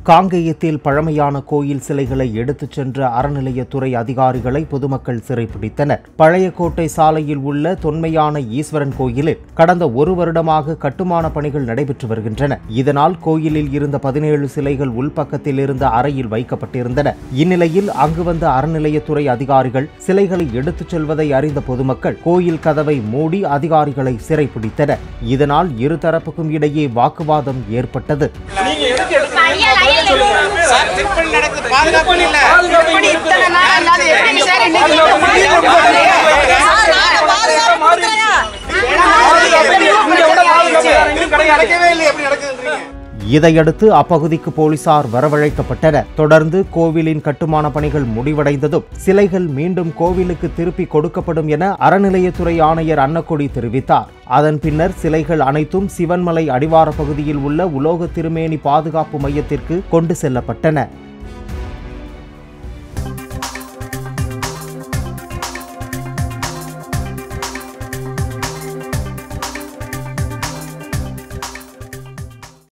காங்கேயத்தில் பழமையான கோயில் சிலைகளை எடுத்துச் சென்ற அறநிலையத்துறை அதிகாரிகளை பொதுமக்கள் சிறைப்பிடித்தனர் பழையக்கோட்டை சாலையில் உள்ள தொன்மையான ஈஸ்வரன் கோயிலில் கடந்த ஒரு வருடமாக கட்டுமான பணிகள் நடைபெற்று வருகின்றன இதனால் கோயிலில் இருந்த பதினேழு சிலைகள் உள்பக்கத்தில் இருந்த அறையில் வைக்கப்பட்டிருந்தன இந்நிலையில் அங்கு வந்த அறநிலையத்துறை அதிகாரிகள் சிலைகளை எடுத்துச் செல்வதை அறிந்த பொதுமக்கள் கோயில் கதவை மூடி அதிகாரிகளை சிறைப்பிடித்தனர் இதனால் இருதரப்புக்கும் இடையே வாக்குவாதம் ஏற்பட்டது சார் திருப்பணி நடக்குது பாதுகாப்பு இல்ல எப்படி இத்தனை நாள் இல்லாத எப்படி சார் இன்னைக்கு இந்த முடிவு போடுறீங்க? சார், நாங்க பாதுகாப்பு கொடுத்தோம். கடை அடைக்கவே இல்லை எப்படி நடக்குதுன்றீங்க இதையடுத்து அப்பகுதிக்கு போலீசார் வரவழைக்கப்பட்டனர் தொடர்ந்து கோவிலின் கட்டுமான பணிகள் முடிவடைந்ததும் சிலைகள் மீண்டும் கோவிலுக்கு திருப்பி கொடுக்கப்படும் என அறநிலையத்துறை ஆணையர் அன்னக்கொடி தெரிவித்தார் அதன் பின்னர் சிலைகள் அனைத்தும் சிவன்மலை அடிவார பகுதியில் உள்ள உலோக திருமேனி பாதுகாப்பு மையத்திற்கு கொண்டு செல்லப்பட்டன